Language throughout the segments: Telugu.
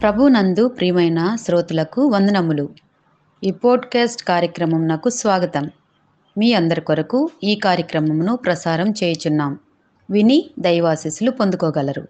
ప్రభునందు ప్రియమైన శ్రోతలకు వందనములు ఈ పోడ్కాస్ట్ కార్యక్రమం నాకు స్వాగతం మీ అందరి కొరకు ఈ కార్యక్రమమును ప్రసారం చేయుచున్నాం విని దైవాశీస్సులు పొందుకోగలరు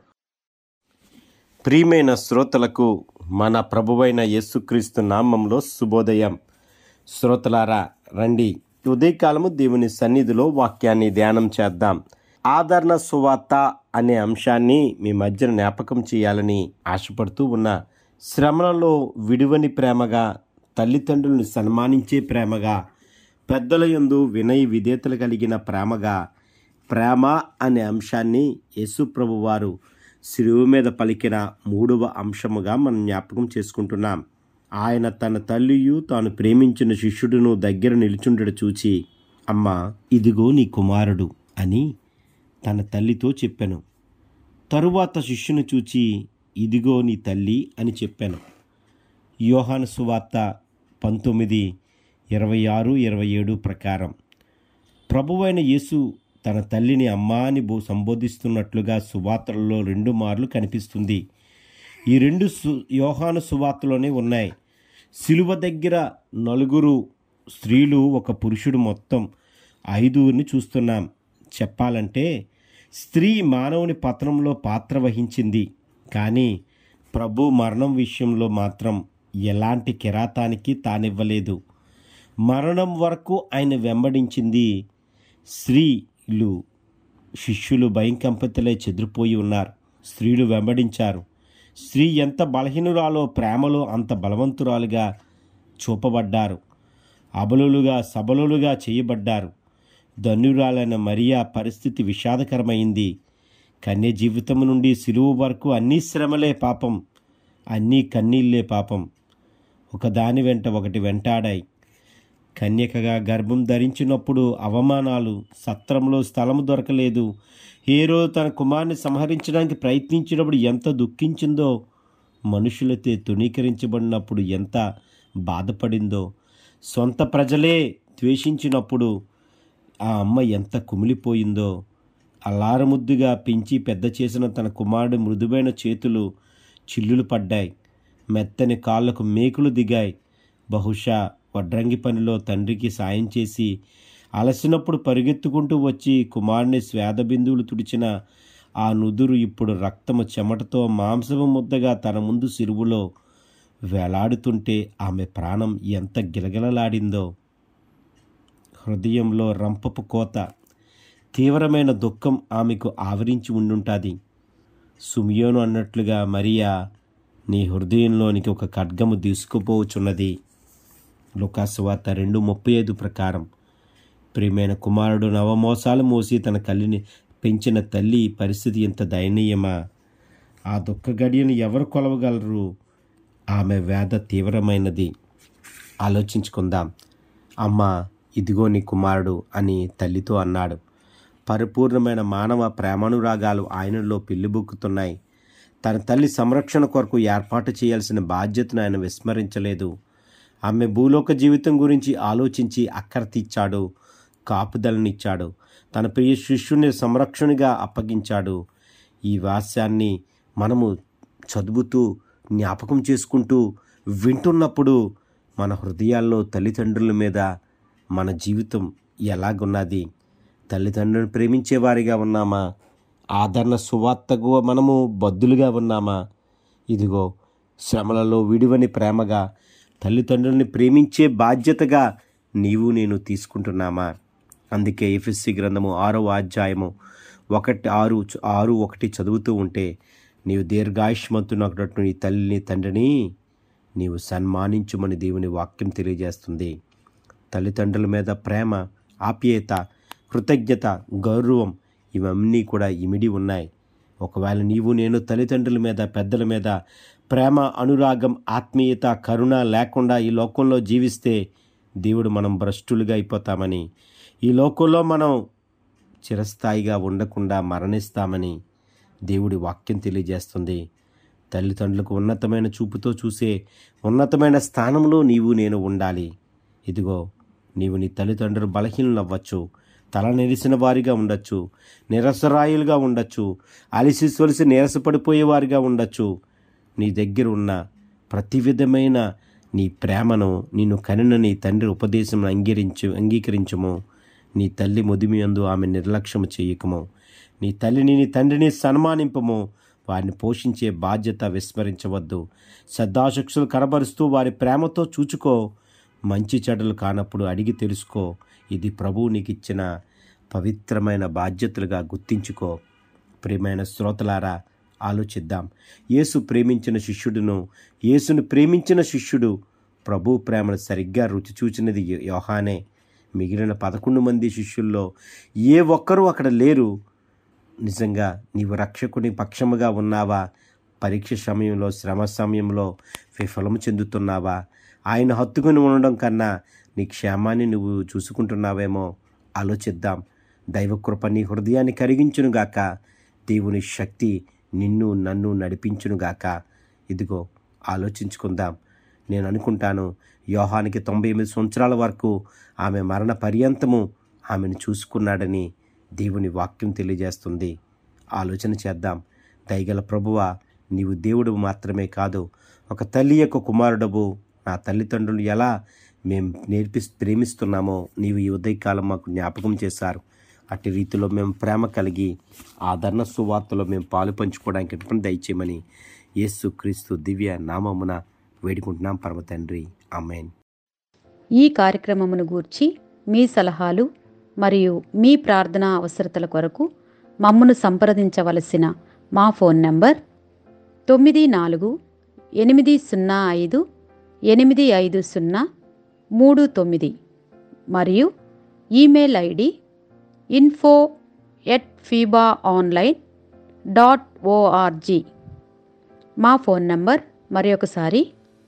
ప్రియమైన శ్రోతలకు మన ప్రభువైన యేసుక్రీస్తు నామంలో శుభోదయం శ్రోతలారా రండి ఉదయకాలము దేవుని సన్నిధిలో వాక్యాన్ని ధ్యానం చేద్దాం ఆదరణ సువార్త అనే అంశాన్ని మీ మధ్యన జ్ఞాపకం చేయాలని ఆశపడుతూ ఉన్న శ్రమలలో విడువని ప్రేమగా తల్లిదండ్రులను సన్మానించే ప్రేమగా పెద్దల యందు వినయ విధేతలు కలిగిన ప్రేమగా ప్రేమ అనే అంశాన్ని యేసుప్రభు వారు శిలువ మీద పలికిన మూడవ అంశముగా మనం జ్ఞాపకం చేసుకుంటున్నాం ఆయన తన తల్లియు తాను ప్రేమించిన శిష్యుడును దగ్గర నిలుచుండడు చూచి అమ్మా ఇదిగో నీ కుమారుడు అని తన తల్లితో చెప్పాను తరువాత శిష్యుని చూచి ఇదిగో నీ తల్లి అని చెప్పాను యోహాను సువార్త పంతొమ్మిది ఇరవై ఆరు ఇరవై ఏడు ప్రకారం ప్రభువైన యేసు తన తల్లిని అమ్మా అని బో సంబోధిస్తున్నట్లుగా సువార్తలలో రెండు మార్లు కనిపిస్తుంది ఈ రెండు సు యోహాను సువార్తలోనే ఉన్నాయి సిలువ దగ్గర నలుగురు స్త్రీలు ఒక పురుషుడు మొత్తం ఐదుగురిని చూస్తున్నాం చెప్పాలంటే స్త్రీ మానవుని పతనంలో పాత్ర వహించింది కానీ ప్రభు మరణం విషయంలో మాత్రం ఎలాంటి కిరాతానికి తానివ్వలేదు మరణం వరకు ఆయన వెంబడించింది స్త్రీలు శిష్యులు భయంకంపతలే చెదిరిపోయి ఉన్నారు స్త్రీలు వెంబడించారు స్త్రీ ఎంత బలహీనురాలో ప్రేమలో అంత బలవంతురాలుగా చూపబడ్డారు అబలులుగా సబలులుగా చేయబడ్డారు ధన్యురాలైన మరియా పరిస్థితి విషాదకరమైంది కన్య జీవితం నుండి సిలువు వరకు అన్నీ శ్రమలే పాపం అన్నీ కన్నీళ్ళే పాపం ఒకదాని వెంట ఒకటి వెంటాడాయి కన్యకగా గర్భం ధరించినప్పుడు అవమానాలు సత్రంలో స్థలము దొరకలేదు హేరో తన కుమార్ని సంహరించడానికి ప్రయత్నించినప్పుడు ఎంత దుఃఖించిందో మనుషులతో తుణీకరించబడినప్పుడు ఎంత బాధపడిందో సొంత ప్రజలే ద్వేషించినప్పుడు ఆ అమ్మ ఎంత కుమిలిపోయిందో అల్లారముద్దుగా పెంచి పెద్ద చేసిన తన కుమారుడి మృదువైన చేతులు చిల్లులు పడ్డాయి మెత్తని కాళ్ళకు మేకులు దిగాయి బహుశా వడ్రంగి పనిలో తండ్రికి సాయం చేసి అలసినప్పుడు పరిగెత్తుకుంటూ వచ్చి కుమారుని స్వేద బిందువులు తుడిచిన ఆ నుదురు ఇప్పుడు రక్తము చెమటతో మాంసము ముద్దగా తన ముందు సిరువులో వేలాడుతుంటే ఆమె ప్రాణం ఎంత గిలగిలలాడిందో హృదయంలో రంపపు కోత తీవ్రమైన దుఃఖం ఆమెకు ఆవరించి ఉండుంటుంది సుమియోను అన్నట్లుగా మరియా నీ హృదయంలోనికి ఒక ఖడ్గము తీసుకుపోవచ్చున్నది లుకాసువార్త రెండు ముప్పై ఐదు ప్రకారం ప్రియమైన కుమారుడు నవమోసాలు మోసి తన కల్లిని పెంచిన తల్లి పరిస్థితి ఎంత దయనీయమా ఆ దుఃఖ గడియను ఎవరు కొలవగలరు ఆమె వేద తీవ్రమైనది ఆలోచించుకుందాం అమ్మ ఇదిగో నీ కుమారుడు అని తల్లితో అన్నాడు పరిపూర్ణమైన మానవ ప్రేమానురాగాలు ఆయనలో పెళ్లిబుక్కుతున్నాయి తన తల్లి సంరక్షణ కొరకు ఏర్పాటు చేయాల్సిన బాధ్యతను ఆయన విస్మరించలేదు ఆమె భూలోక జీవితం గురించి ఆలోచించి అక్కర తీర్చాడు కాపుదలనిచ్చాడు తన ప్రియ శిష్యుని సంరక్షణగా అప్పగించాడు ఈ వాస్యాన్ని మనము చదువుతూ జ్ఞాపకం చేసుకుంటూ వింటున్నప్పుడు మన హృదయాల్లో తల్లిదండ్రుల మీద మన జీవితం ఎలాగున్నది తల్లిదండ్రులను ప్రేమించేవారిగా ఉన్నామా ఆదరణ సువార్తకు మనము బద్దులుగా ఉన్నామా ఇదిగో శ్రమలలో విడివని ప్రేమగా తల్లిదండ్రుల్ని ప్రేమించే బాధ్యతగా నీవు నేను తీసుకుంటున్నామా అందుకే ఎఫ్ఎస్సి గ్రంథము ఆరవ అధ్యాయము ఒకటి ఆరు ఆరు ఒకటి చదువుతూ ఉంటే నీవు దీర్ఘాయుష్మంతునకున్నట్టు నీ తల్లిని తండ్రిని నీవు సన్మానించుమని దేవుని వాక్యం తెలియజేస్తుంది తల్లిదండ్రుల మీద ప్రేమ ఆప్యాయత కృతజ్ఞత గౌరవం ఇవన్నీ కూడా ఇమిడి ఉన్నాయి ఒకవేళ నీవు నేను తల్లిదండ్రుల మీద పెద్దల మీద ప్రేమ అనురాగం ఆత్మీయత కరుణ లేకుండా ఈ లోకంలో జీవిస్తే దేవుడు మనం భ్రష్టులుగా అయిపోతామని ఈ లోకంలో మనం చిరస్థాయిగా ఉండకుండా మరణిస్తామని దేవుడి వాక్యం తెలియజేస్తుంది తల్లిదండ్రులకు ఉన్నతమైన చూపుతో చూసే ఉన్నతమైన స్థానంలో నీవు నేను ఉండాలి ఇదిగో నీవు నీ తల్లిదండ్రులు బలహీనలు అవ్వచ్చు తల నెరిసిన వారిగా ఉండొచ్చు నిరసరాయులుగా ఉండొచ్చు అలిసి సొలిసి నీరసపడిపోయేవారిగా ఉండొచ్చు నీ దగ్గర ఉన్న ప్రతి విధమైన నీ ప్రేమను నిన్ను కనిన నీ తండ్రి ఉపదేశం అంగీకరించు అంగీకరించము నీ తల్లి ముదిమియందు ఆమె నిర్లక్ష్యము చేయకము నీ తల్లిని నీ తండ్రిని సన్మానింపము వారిని పోషించే బాధ్యత విస్మరించవద్దు శ్రద్ధాశక్షులు కనబరుస్తూ వారి ప్రేమతో చూచుకో మంచి చెడ్డలు కానప్పుడు అడిగి తెలుసుకో ఇది ప్రభువు నీకు ఇచ్చిన పవిత్రమైన బాధ్యతలుగా గుర్తించుకో ప్రియమైన శ్రోతలారా ఆలోచిద్దాం యేసు ప్రేమించిన శిష్యుడును యేసును ప్రేమించిన శిష్యుడు ప్రభు ప్రేమను సరిగ్గా రుచి చూచినది యో- యోహానే మిగిలిన పదకొండు మంది శిష్యుల్లో ఏ ఒక్కరూ అక్కడ లేరు నిజంగా నీవు రక్షకుని పక్షముగా ఉన్నావా పరీక్ష సమయంలో శ్రమ సమయంలో విఫలము చెందుతున్నావా ఆయన హత్తుకుని ఉండడం కన్నా నీ క్షేమాన్ని నువ్వు చూసుకుంటున్నావేమో ఆలోచిద్దాం దైవకృప నీ హృదయాన్ని కరిగించునుగాక దేవుని శక్తి నిన్ను నన్ను నడిపించునుగాక ఇదిగో ఆలోచించుకుందాం నేను అనుకుంటాను యోహానికి తొంభై ఎనిమిది సంవత్సరాల వరకు ఆమె మరణ పర్యంతము ఆమెను చూసుకున్నాడని దేవుని వాక్యం తెలియజేస్తుంది ఆలోచన చేద్దాం దయగల ప్రభువా నీవు దేవుడు మాత్రమే కాదు ఒక తల్లి యొక్క కుమారుడవు నా తల్లిదండ్రులు ఎలా మేము నేర్పి ప్రేమిస్తున్నామో నీవు ఈ ఉదయకాలం మాకు జ్ఞాపకం చేశారు అట్టి రీతిలో మేము ప్రేమ కలిగి ఆ ధర్ణ సువార్తలో మేము పాలు పంచుకోవడానికి కృపను దయచేయమని యేసు క్రీస్తు దివ్య నామమున వేడుకుంటున్నాం పరమ తండ్రి అమ్మేన్ ఈ కార్యక్రమమును గూర్చి మీ సలహాలు మరియు మీ ప్రార్థనా అవసరతల కొరకు మమ్మను సంప్రదించవలసిన మా ఫోన్ నంబర్ తొమ్మిది నాలుగు ఎనిమిది సున్నా ఐదు ఎనిమిది ఐదు సున్నా మూడు తొమ్మిది మరియు email ID info at Feeba online dot ORG మా ఫోన్ నంబర్ మరి ఒకసారి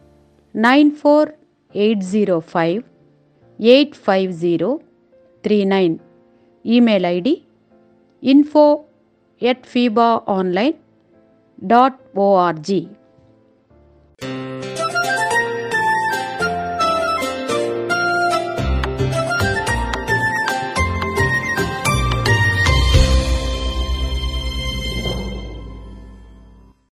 nine four eight zero five eight five zero three nine email ID info at Feeba online dot ORG